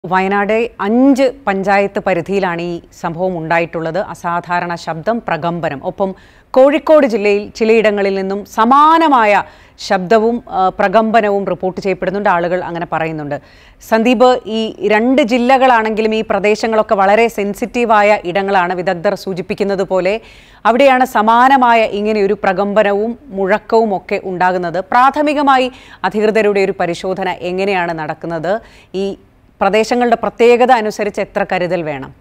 വയനാട് അഞ്ച് പഞ്ചായത്ത് പരിധിയിലാണ് ഈ സംഭവം ഉണ്ടായിട്ടുള്ളത് അസാധാരണ ശബ്ദം പ്രകമ്പനം ഒപ്പം കോഴിക്കോട് ജില്ലയിൽ ചിലയിടങ്ങളിൽ നിന്നും സമാനമായ ശബ്ദവും ആ, പ്രകമ്പനവും റിപ്പോർട്ട് ചെയ്യപ്പെടുന്നുണ്ട് ആളുകൾ അങ്ങനെ പറയുന്നുണ്ട് സന്ദീപ് ഈ രണ്ട് ജില്ലകളാണെങ്കിലും ഈ പ്രദേശങ്ങളൊക്കെ വളരെ സെൻസിറ്റീവായ ഇടങ്ങളാണ് വിദഗ്ധർ സൂചിപ്പിക്കുന്നത് പോലെ അവിടെയാണ് സമാനമായ ഇങ്ങനെയൊരു പ്രകമ്പനവും മുഴക്കവും ഒക്കെ ഉണ്ടാകുന്നത് പ്രാഥമികമായി അധികൃതരുടെ ഒരു പരിശോധന എങ്ങനെയാണ് നടക്കുന്നത് ഈ പ്രദേശങ്ങളുടെ പ്രത്യേകത അനുസരിച്ച് എത്ര കരുതൽ വേണം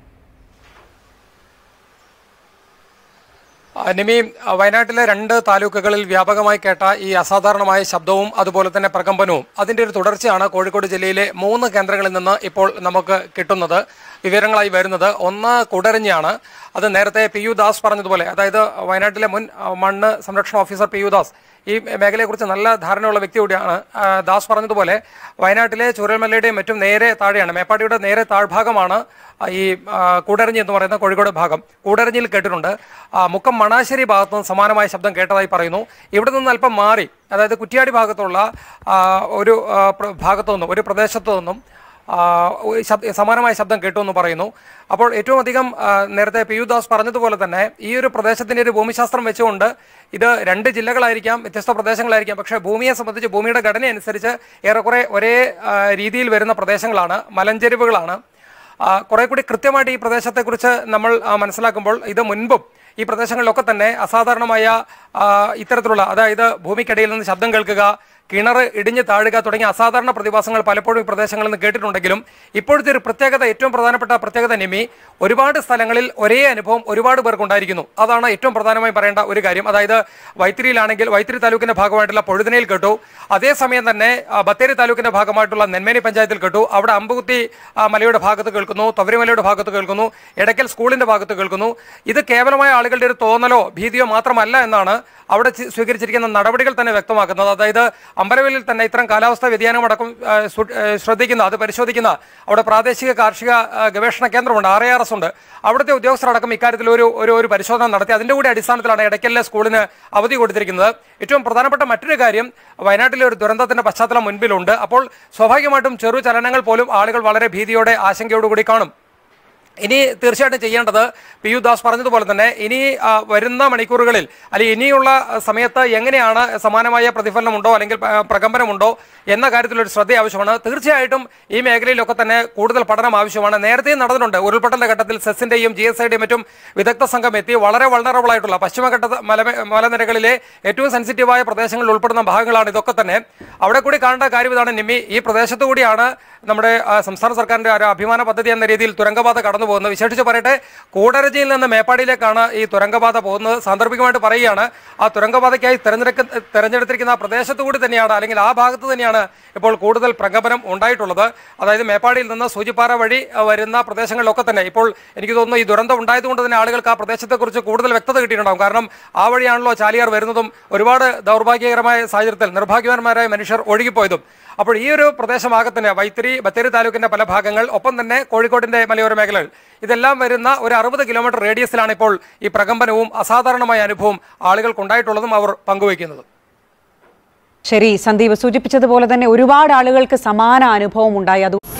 ആ, നിമി ആ, വയനാട്ടിലെ രണ്ട് താലൂക്കുകളിൽ വ്യാപകമായി കേട്ട ഈ അസാധാരണമായ ശബ്ദവും അതുപോലെ തന്നെ പ്രകമ്പനവും അതിന്റെ ഒരു തുടർച്ചയാണ് കോഴിക്കോട് ജില്ലയിലെ മൂന്ന് കേന്ദ്രങ്ങളിൽ നിന്ന് ഇപ്പോൾ നമുക്ക് കിട്ടുന്നത് വിവരങ്ങളായി വരുന്നത് ഒന്ന് കുടരഞ്ഞാണ് അത് നേരത്തെ പി യു ദാസ് പറഞ്ഞതുപോലെ അതായത് വയനാട്ടിലെ മുൻ ആ, മണ്ണ് സംരക്ഷണ ഓഫീസർ പി യു ദാസ് ഈ മേഖലയെക്കുറിച്ച് നല്ല ധാരണയുള്ള വ്യക്തി കൂടിയാണ് ആ, ദാസ് പറഞ്ഞതുപോലെ വയനാട്ടിലെ ചുരൽമലയുടെയും മറ്റും നേരെ താഴെയാണ് മേപ്പാടിയുടെ നേരെ താഴ്ഭാഗമാണ് ആ, ഈ ആ, കൂടരഞ്ഞി എന്ന് പറയുന്ന കോഴിക്കോട് ഭാഗം കൂടരഞ്ഞിയിൽ കേട്ടിട്ടുണ്ട് ആ, മുക്കം മണാശ്ശേരി ഭാഗത്തു നിന്ന് സമാനമായ ശബ്ദം കേട്ടതായി പറയുന്നു ഇവിടെ നിന്ന് അല്പം മാറി അതായത് കുറ്റ്യാടി ഭാഗത്തുള്ള ആ, ഒരു ആ, പ്ര- ഭാഗത്തു നിന്നും ഒരു പ്രദേശത്തു നിന്നും ആ, ഒരു ശബ്ദ- സമാനമായ ശബ്ദം കേട്ടു എന്ന് പറയുന്നു അപ്പോൾ ഏറ്റവും അധികം ആ, നേരത്തെ പി യു ദാസ് പറഞ്ഞതുപോലെ തന്നെ ഈ ഒരു പ്രദേശത്തിന്റെ ഒരു ഭൂമിശാസ്ത്രം വെച്ചുകൊണ്ട് ഇത് രണ്ട് ജില്ലകളായിരിക്കാം വ്യത്യസ്ത പ്രദേശങ്ങളായിരിക്കാം പക്ഷേ ഭൂമിയെ സംബന്ധിച്ച് ഭൂമിയുടെ ഘടന അനുസരിച്ച് ഏറെക്കുറെ ഒരേ ആ, രീതിയിൽ വരുന്ന പ്രദേശങ്ങളാണ് മലഞ്ചെരിവുകളാണ് ആ, കുറെ കൂടി കൃത്യമായിട്ട് ഈ പ്രദേശത്തെക്കുറിച്ച് നമ്മൾ ആ, മനസ്സിലാക്കുമ്പോൾ ഇത് മുൻപും ഈ പ്രദേശങ്ങളിലൊക്കെ തന്നെ അസാധാരണമായ ആ, ഇത്തരത്തിലുള്ള അതായത് ഭൂമിക്കടിയിൽ നിന്ന് ശബ്ദം കേൾക്കുക കിണർ ഇടിഞ്ഞ് താഴുക തുടങ്ങിയ അസാധാരണ പ്രതിഭാസങ്ങൾ പലപ്പോഴും ഈ പ്രദേശങ്ങളിൽ നിന്ന് കേട്ടിട്ടുണ്ടെങ്കിലും ഇപ്പോഴത്തെ ഒരു പ്രത്യേകത ഏറ്റവും പ്രധാനപ്പെട്ട പ്രത്യേകത നിമി ഒരുപാട് സ്ഥലങ്ങളിൽ ഒരേ അനുഭവം ഒരുപാട് പേർക്ക് ഉണ്ടായിരിക്കുന്നു അതാണ് ഏറ്റവും പ്രധാനമായി പറയേണ്ട ഒരു കാര്യം അതായത് വൈത്തിരിയിലാണെങ്കിൽ വൈത്തിരി താലൂക്കിന്റെ ഭാഗമായിട്ടുള്ള പൊഴുതിനയിൽ കേട്ടു അതേസമയം തന്നെ ആ, ബത്തേരി താലൂക്കിന്റെ ഭാഗമായിട്ടുള്ള നെന്മേനി പഞ്ചായത്തിൽ കേട്ടു അവിടെ അമ്പുകുത്തി ആ, മലയുടെ ഭാഗത്ത് കേൾക്കുന്നു തൊവരിമലയുടെ ഭാഗത്ത് കേൾക്കുന്നു എടയ്ക്കൽ സ്കൂളിന്റെ ഭാഗത്ത് കേൾക്കുന്നു ഇത് കേവലമായ ആളുകളുടെ ഒരു തോന്നലോ ഭീതിയോ മാത്രമല്ല എന്നാണ് അവിടെ ചി- സ്വീകരിച്ചിരിക്കുന്ന നടപടികൾ തന്നെ വ്യക്തമാക്കുന്നത് അതായത് അമ്പലവയലിൽ തന്നെ ഇത്തരം കാലാവസ്ഥാ വ്യതിയാനം അടക്കം ആ, സു- ആ, ശ്രദ്ധിക്കുന്ന അത് പരിശോധിക്കുന്ന അവിടെ പ്രാദേശിക കാർഷിക ആ, ഗവേഷണ കേന്ദ്രമുണ്ട് ആർ എ ആർ എസ് ഉണ്ട് അവിടുത്തെ ഉദ്യോഗസ്ഥരടക്കം ഇക്കാര്യത്തിൽ ഒരു ഒരു ഒരു പരിശോധന നടത്തി അതിന്റെ കൂടി അടിസ്ഥാനത്തിലാണ് ഇടയ്ക്കലിലെ സ്കൂളിന് അവധി കൊടുത്തിരിക്കുന്നത് ഏറ്റവും പ്രധാനപ്പെട്ട മറ്റൊരു കാര്യം വയനാട്ടിലെ ഒരു ദുരന്തത്തിന്റെ പശ്ചാത്തലം മുൻപിലുണ്ട് അപ്പോൾ സ്വാഭാവികമായിട്ടും ചെറു ചലനങ്ങൾ പോലും ആളുകൾ വളരെ ഭീതിയോടെ ആശങ്കയോടുകൂടി കാണും ഇനി തീർച്ചയായിട്ടും ചെയ്യേണ്ടത് പി യു ദാസ് പറഞ്ഞതുപോലെ തന്നെ ഇനി ആ, വരുന്ന മണിക്കൂറുകളിൽ അല്ലെങ്കിൽ ഇനിയുള്ള ആ, സമയത്ത് എങ്ങനെയാണ് സമാനമായ പ്രതിഫലനമുണ്ടോ അല്ലെങ്കിൽ ആ, പ്രകമ്പനമുണ്ടോ എന്ന കാര്യത്തിൽ ഒരു ശ്രദ്ധ ആവശ്യമാണ് തീർച്ചയായിട്ടും ഈ മേഖലയിലൊക്കെ തന്നെ കൂടുതൽ പഠനം ആവശ്യമാണ് നേരത്തെ നടന്നിട്ടുണ്ട് ഉരുൾപൊട്ടലിന്റെ ഘട്ടത്തിൽ സെസിന്റെയും ജി എസ് ഐയുടെയും മറ്റും വിദഗ്ധ സംഘം എത്തി വളരെ വളണറബിൾ ആയിട്ടുള്ള പശ്ചിമഘട്ട മല മലനിരകളിലെ ഏറ്റവും സെൻസിറ്റീവായ പ്രദേശങ്ങളിൽ ഉൾപ്പെടുന്ന ഭാഗങ്ങളാണ് ഇതൊക്കെ തന്നെ അവിടെ കൂടി കാണേണ്ട കാര്യം ഇതാണ് നിമ്മി ഈ പ്രദേശത്തു കൂടിയാണ് നമ്മുടെ ആ, സംസ്ഥാന സർക്കാരിന്റെ ഒരു അഭിമാന പദ്ധതി എന്ന രീതിയിൽ തുരങ്കപാത കടന്നു പോകുന്നത് വിശേഷിച്ച് പറയട്ടെ കൂടരജിയിൽ നിന്ന് മേപ്പാടിയിലേക്കാണ് ഈ തുരങ്കപാത പോകുന്നത് സാന്ദർഭികമായിട്ട് പറയുകയാണ് ആ തുരങ്കപാതയ്ക്കായി തെരഞ്ഞെടുക്ക തെരഞ്ഞെടുത്തിരിക്കുന്ന ആ പ്രദേശത്തു കൂടി തന്നെയാണ് അല്ലെങ്കിൽ ആ ഭാഗത്ത് തന്നെയാണ് ഇപ്പോൾ കൂടുതൽ പ്രകമ്പനം ഉണ്ടായിട്ടുള്ളത് അതായത് മേപ്പാടിയിൽ നിന്ന് സൂചിപ്പാറ വഴി ആ, വരുന്ന പ്രദേശങ്ങളിലൊക്കെ തന്നെ ഇപ്പോൾ എനിക്ക് തോന്നുന്നു ഈ ദുരന്തം ഉണ്ടായതുകൊണ്ട് തന്നെ ആളുകൾക്ക് ആ പ്രദേശത്തെക്കുറിച്ച് കൂടുതൽ വ്യക്തത കിട്ടിയിട്ടുണ്ടാകും കാരണം ആ വഴിയാണല്ലോ ചാലിയാർ വരുന്നതും ഒരുപാട് ദൗർഭാഗ്യകരമായ സാഹചര്യത്തിൽ നിർഭാഗ്യവാന്മാരായ മനുഷ്യർ ഒഴുകിപ്പോയതും അപ്പോൾ ഈ ഒരു പ്രദേശമാകെ തന്നെ വൈത്തിരി ബത്തേരി താലൂക്കിന്റെ പല ഭാഗങ്ങൾ ഒപ്പം തന്നെ കോഴിക്കോടിന്റെ മലയോര മേഖലകൾ ഇതെല്ലാം വരുന്ന ഒരു അറുപത് കിലോമീറ്റർ റേഡിയസിലാണ് ഇപ്പോൾ ഈ പ്രകമ്പനവും അസാധാരണമായ അനുഭവം ആളുകൾക്കുണ്ടായിട്ടുള്ളതും അവർ പങ്കുവയ്ക്കുന്നത് ശരി സന്ദീപ് സൂചിപ്പിച്ചതുപോലെ തന്നെ ഒരുപാട് ആളുകൾക്ക് സമാന അനുഭവം ഉണ്ടായി അത്